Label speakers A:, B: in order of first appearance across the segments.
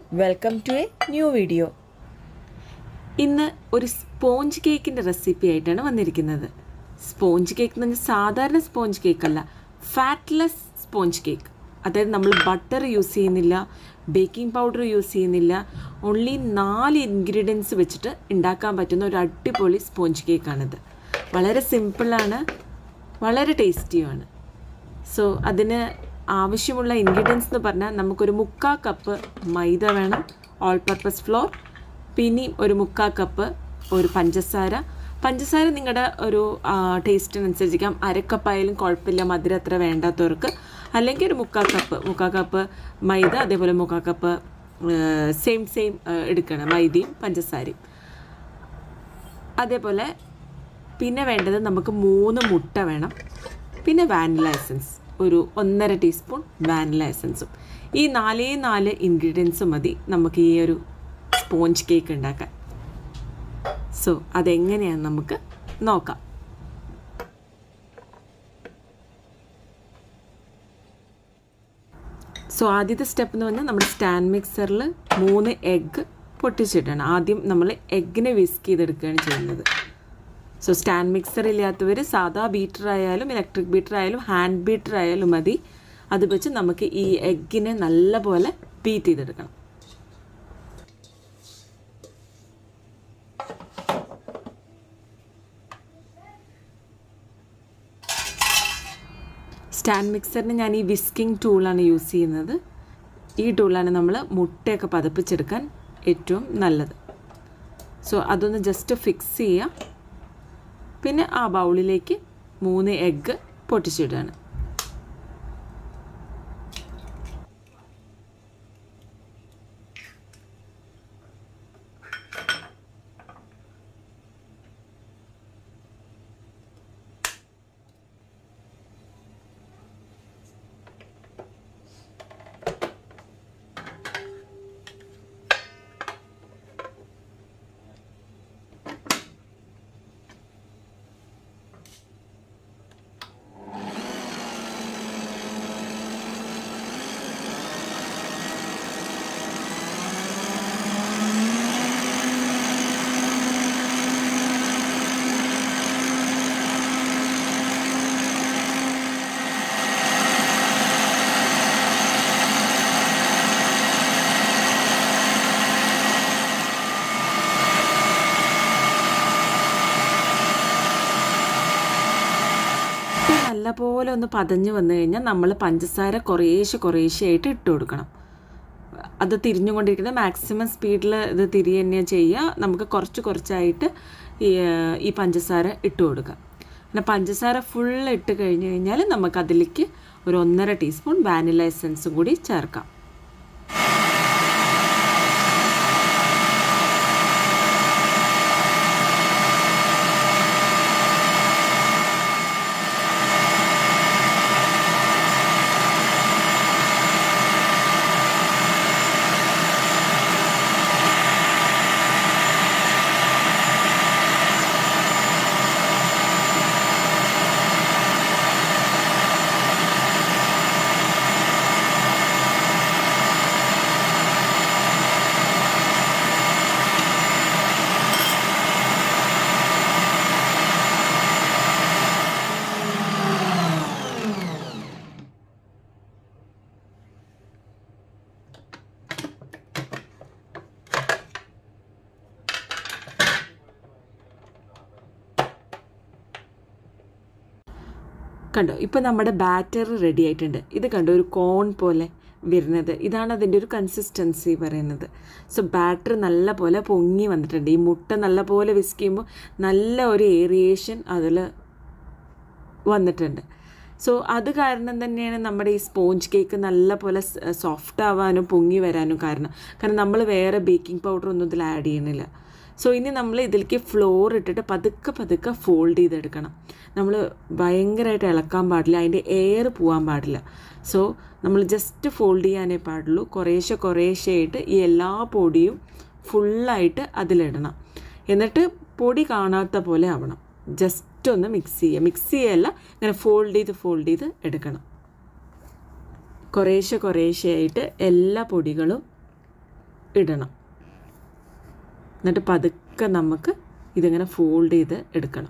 A: welcome to a new video
B: ഇന്ന് ഒരു sponge കേക്കിൻ്റെ റെസിപ്പി ആയിട്ടാണ് വന്നിരിക്കുന്നത് സ്പോഞ്ച് കേക്ക് എന്ന് പറഞ്ഞാൽ സാധാരണ സ്പോഞ്ച് കേക്ക് അല്ല ഫാറ്റ്ലെസ് സ്പോഞ്ച് കേക്ക് അതായത് നമ്മൾ ബട്ടർ യൂസ് ചെയ്യുന്നില്ല ബേക്കിംഗ് പൗഡർ യൂസ് ചെയ്യുന്നില്ല ഓൺലി നാല് ഇൻഗ്രീഡിയൻസ് വെച്ചിട്ട് ഉണ്ടാക്കാൻ പറ്റുന്ന ഒരു അടിപൊളി സ്പോഞ്ച് കേക്കാണിത് വളരെ സിമ്പിളാണ് വളരെ ടേസ്റ്റിയുമാണ് സോ അതിന് ആവശ്യമുള്ള ഇൻഗ്രീഡിയൻസ് എന്ന് പറഞ്ഞാൽ നമുക്കൊരു മുക്കാ കപ്പ് മൈദ വേണം ഓൾ പർപ്പസ് ഫ്ലോർ പിന്നെയും ഒരു മുക്കാ കപ്പ് ഒരു പഞ്ചസാര പഞ്ചസാര നിങ്ങളുടെ ഒരു ടേസ്റ്റിനനുസരിച്ചിരിക്കാം അരക്കപ്പായാലും കുഴപ്പമില്ല മധുരം അത്ര വേണ്ടാത്തവർക്ക് അല്ലെങ്കിൽ ഒരു മുക്കാ കപ്പ് മുക്കാ കപ്പ് മൈദ അതേപോലെ മുക്കാ കപ്പ് സെയിം സെയിം എടുക്കണം മൈദയും പഞ്ചസാരയും അതേപോലെ പിന്നെ വേണ്ടത് നമുക്ക് മൂന്ന് മുട്ട വേണം പിന്നെ വാനില എസൻസ് ഒരു ഒന്നര ടീസ്പൂൺ വാനില എസൻസും ഈ നാലേ നാല് ഇൻഗ്രീഡിയൻസ് മതി നമുക്ക് ഈ ഒരു സ്പോഞ്ച് കേക്ക് ഉണ്ടാക്കാൻ സോ അതെങ്ങനെയാണ് നമുക്ക് നോക്കാം സോ ആദ്യത്തെ സ്റ്റെപ്പ് എന്ന് പറഞ്ഞാൽ നമ്മുടെ സ്റ്റാൻഡ് മിക്സറിൽ മൂന്ന് എഗ്ഗ് പൊട്ടിച്ചിട്ടാണ് ആദ്യം നമ്മൾ എഗ്ഗിനെ വിസ്ക് ചെയ്തെടുക്കുകയാണ് ചെയ്യുന്നത് സോ സ്റ്റാൻഡ് മിക്സർ ഇല്ലാത്തവർ സാധാ ബീറ്റർ ആയാലും ഇലക്ട്രിക് ബീറ്റർ ആയാലും ഹാൻഡ് ബീറ്റർ ആയാലും മതി അത് വെച്ച് നമുക്ക് ഈ എഗ്ഗിനെ നല്ലപോലെ ബീറ്റ് ചെയ്തെടുക്കണം സ്റ്റാൻഡ് മിക്സറിന് ഞാൻ ഈ വിസ്കിംഗ് ടൂളാണ് യൂസ് ചെയ്യുന്നത് ഈ ടൂളാണ് നമ്മൾ മുട്ടയൊക്കെ പതപ്പിച്ചെടുക്കാൻ ഏറ്റവും നല്ലത് സോ അതൊന്ന് ജസ്റ്റ് ഫിക്സ് ചെയ്യുക പിന്നെ ആ ബൗളിലേക്ക് മൂന്ന് എഗ്ഗ് പൊട്ടിച്ചിടുകയാണ് നല്ലപോലെ ഒന്ന് പതഞ്ഞ് വന്നു കഴിഞ്ഞാൽ നമ്മൾ പഞ്ചസാര കുറേശ്ശെ കുറേശ്ശെ ആയിട്ട് ഇട്ട് കൊടുക്കണം അത് തിരിഞ്ഞുകൊണ്ടിരിക്കുന്നത് മാക്സിമം സ്പീഡിൽ ഇത് തിരിയ തന്നെ ചെയ്യുക നമുക്ക് കുറച്ച് കുറച്ചായിട്ട് ഈ ഈ പഞ്ചസാര ഇട്ട് കൊടുക്കുക പിന്നെ പഞ്ചസാര ഫുൾ ഇട്ട് കഴിഞ്ഞ് കഴിഞ്ഞാൽ നമുക്ക് അതിലേക്ക് ഒരു ഒന്നര ടീസ്പൂൺ വാനില എസൻസും കൂടി ചേർക്കാം കണ്ടോ ഇപ്പോൾ നമ്മുടെ ബാറ്റർ റെഡി ആയിട്ടുണ്ട് ഇത് കണ്ടോ ഒരു കോൺ പോലെ വരുന്നത് ഇതാണ് അതിൻ്റെ ഒരു കൺസിസ്റ്റൻസി പറയുന്നത് സോ ബാറ്റർ നല്ല പോലെ പൊങ്ങി വന്നിട്ടുണ്ട് ഈ മുട്ട നല്ല പോലെ വിസ്ക് ചെയ്യുമ്പോൾ നല്ല ഒരു ഏറിയേഷൻ അതിൽ വന്നിട്ടുണ്ട് സോ അത് കാരണം തന്നെയാണ് നമ്മുടെ ഈ സ്പോഞ്ച് കേക്ക് നല്ല പോലെ സോഫ്റ്റ് ആവാനും പൊങ്ങി വരാനും കാരണം കാരണം നമ്മൾ വേറെ ബേക്കിംഗ് പൗഡർ ഒന്നും ഇതിൽ ആഡ് ചെയ്യണില്ല സോ ഇനി നമ്മൾ ഇതിലേക്ക് ഫ്ലോർ ഇട്ടിട്ട് പതുക്കെ പതുക്കെ ഫോൾഡ് ചെയ്തെടുക്കണം നമ്മൾ ഭയങ്കരമായിട്ട് ഇളക്കാൻ പാടില്ല അതിൻ്റെ എയർ പോകാൻ പാടില്ല സോ നമ്മൾ ജസ്റ്റ് ഫോൾഡ് ചെയ്യാനേ പാടുള്ളൂ കുറേശ്ശെ കുറേശ്ശെ ആയിട്ട് ഈ എല്ലാ പൊടിയും ഫുള്ളായിട്ട് അതിലിടണം എന്നിട്ട് പൊടി കാണാത്ത പോലെ ആവണം ജസ്റ്റ് ഒന്ന് മിക്സ് ചെയ്യുക മിക്സ് ചെയ്യല്ല ഇങ്ങനെ ഫോൾഡ് ചെയ്ത് ഫോൾഡ് ചെയ്ത് എടുക്കണം കുറേശ്ശെ കുറേശ്ശെ ആയിട്ട് എല്ലാ പൊടികളും ഇടണം എന്നിട്ട് പതുക്കെ നമുക്ക് ഇതിങ്ങനെ ഫോൾഡ് ചെയ്ത് എടുക്കണം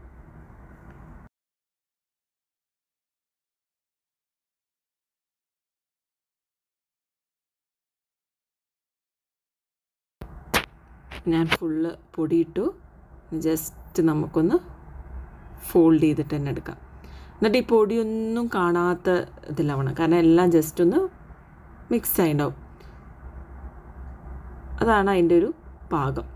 B: ഞാൻ ഫുള്ള് പൊടിയിട്ടു ജസ്റ്റ് നമുക്കൊന്ന് ഫോൾഡ് ചെയ്തിട്ട് തന്നെ എടുക്കാം എന്നിട്ട് ഈ പൊടിയൊന്നും കാണാത്ത ഇതിലാവണം കാരണം എല്ലാം ജസ്റ്റ് ഒന്ന് മിക്സ് ആയിണ്ടാവും അതാണ് അതിൻ്റെ ഒരു പാകം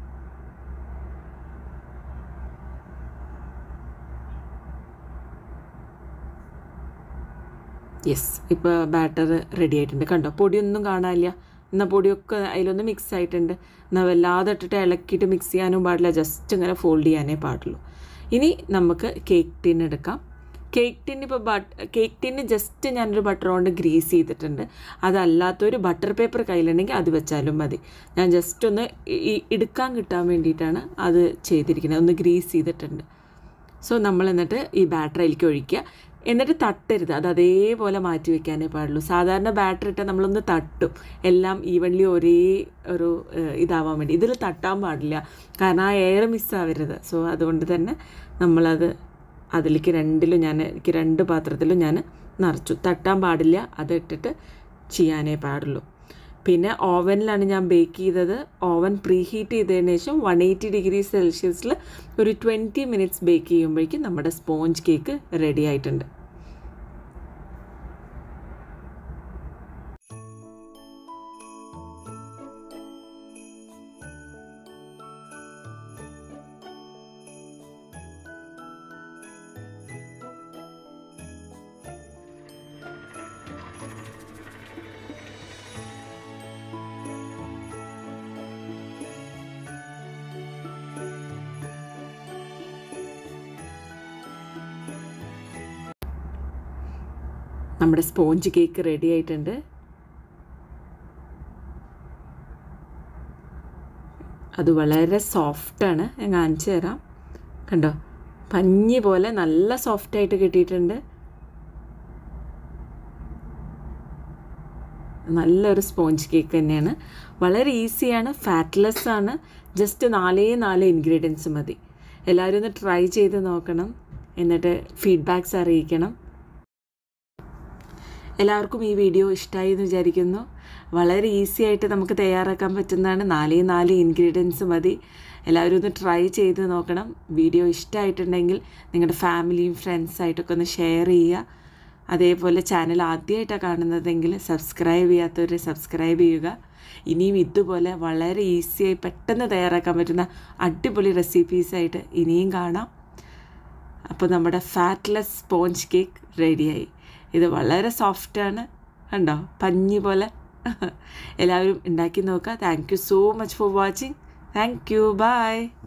B: യെസ് ഇപ്പോൾ ബാറ്റർ റെഡി ആയിട്ടുണ്ട് കണ്ടോ പൊടിയൊന്നും കാണാനില്ല എന്നാൽ പൊടിയൊക്കെ അതിലൊന്ന് മിക്സ് ആയിട്ടുണ്ട് എന്നാൽ വല്ലാതെ ഇട്ടിട്ട് ഇളക്കിയിട്ട് മിക്സ് ചെയ്യാനും പാടില്ല ജസ്റ്റ് ഇങ്ങനെ ഫോൾഡ് ചെയ്യാനേ പാടുള്ളൂ ഇനി നമുക്ക് കേക്ക് ടിൻ എടുക്കാം കേക്ക് ടിൻ ഇപ്പോൾ ബട്ട് കേക്ക് ടിന്ന് ജസ്റ്റ് ഞാനൊരു ബട്ടർ കൊണ്ട് ഗ്രീസ് ചെയ്തിട്ടുണ്ട് അതല്ലാത്തൊരു ബട്ടർ പേപ്പർ കയ്യിലുണ്ടെങ്കിൽ അത് വെച്ചാലും മതി ഞാൻ ജസ്റ്റ് ഒന്ന് ഈ എടുക്കാൻ കിട്ടാൻ വേണ്ടിയിട്ടാണ് അത് ചെയ്തിരിക്കുന്നത് ഒന്ന് ഗ്രീസ് ചെയ്തിട്ടുണ്ട് സോ നമ്മൾ എന്നിട്ട് ഈ ബാറ്റർ അതിലേക്ക് ഒഴിക്കുക എന്നിട്ട് തട്ടരുത് അത് അതേപോലെ മാറ്റി വെക്കാനേ പാടുള്ളൂ സാധാരണ ബാറ്റർ ഇട്ടാൽ നമ്മളൊന്ന് തട്ടും എല്ലാം ഈവൻലി ഒരേ ഒരു ഏഹ്, ഇതാവാൻ വേണ്ടി ഇതിൽ തട്ടാൻ പാടില്ല കാരണം ആ എയർ മിസ്സാവരുത് സോ അതുകൊണ്ട് തന്നെ നമ്മളത് അതിലേക്ക് രണ്ടിലും ഞാൻ എനിക്ക് രണ്ട് പാത്രത്തിലും ഞാൻ നിറച്ചു തട്ടാൻ പാടില്ല അത് ഇട്ടിട്ട് ചെയ്യാനേ പാടുള്ളൂ പിന്നെ ഓവനിലാണ് ഞാൻ ബേക്ക് ചെയ്തത് ഓവൻ പ്രീ ഹീറ്റ് ചെയ്തതിന് ശേഷം വൺ എയ്റ്റി ഡിഗ്രി സെൽഷ്യസിൽ ഒരു ട്വൻറ്റി മിനിറ്റ്സ് ബേക്ക് ചെയ്യുമ്പോഴേക്കും നമ്മുടെ സ്പോഞ്ച് കേക്ക് റെഡി ആയിട്ടുണ്ട് നമ്മുടെ സ്പോഞ്ച് കേക്ക് റെഡി ആയിട്ടുണ്ട് അത് വളരെ സോഫ്റ്റാണ് ഞാൻ കാണിച്ചു തരാം കണ്ടോ പഞ്ഞി പോലെ നല്ല സോഫ്റ്റായിട്ട് കിട്ടിയിട്ടുണ്ട് നല്ലൊരു സ്പോഞ്ച് കേക്ക് തന്നെയാണ് വളരെ ഈസിയാണ് ഫാറ്റ്ലെസ് ആണ് ജസ്റ്റ് നാലേ നാല് ഇൻഗ്രീഡിയൻസ് മതി എല്ലാവരും ഒന്ന് ട്രൈ ചെയ്ത് നോക്കണം എന്നിട്ട് ഫീഡ്ബാക്ക്സ് അറിയിക്കണം എല്ലാവർക്കും ഈ വീഡിയോ ഇഷ്ടമായി എന്ന് വിചാരിക്കുന്നു വളരെ ഈസി ആയിട്ട് നമുക്ക് തയ്യാറാക്കാൻ പറ്റുന്നതാണ് നാലേ നാല് ഇൻഗ്രീഡിയൻസ് മതി എല്ലാവരും ഒന്ന് ട്രൈ ചെയ്ത് നോക്കണം വീഡിയോ ഇഷ്ടമായിട്ടുണ്ടെങ്കിൽ നിങ്ങളുടെ ഫാമിലിയും ഫ്രണ്ട്സായിട്ടൊക്കെ ഒന്ന് ഷെയർ ചെയ്യുക അതേപോലെ ചാനൽ ആദ്യമായിട്ടാണ് കാണുന്നതെങ്കിൽ സബ്സ്ക്രൈബ് ചെയ്യാത്തവർ സബ്സ്ക്രൈബ് ചെയ്യുക ഇനിയും ഇതുപോലെ വളരെ ഈസിയായി പെട്ടെന്ന് തയ്യാറാക്കാൻ പറ്റുന്ന അടിപൊളി റെസിപ്പീസായിട്ട് ഇനിയും കാണാം അപ്പോൾ നമ്മുടെ ഫാറ്റ്ലെസ് സ്പോഞ്ച് കേക്ക് റെഡിയായി ഇത് വളരെ സോഫ്റ്റാണ് കണ്ടോ പഞ്ഞി പോലെ എല്ലാവരും ഉണ്ടാക്കി നോക്കുക thank you so much for watching thank you by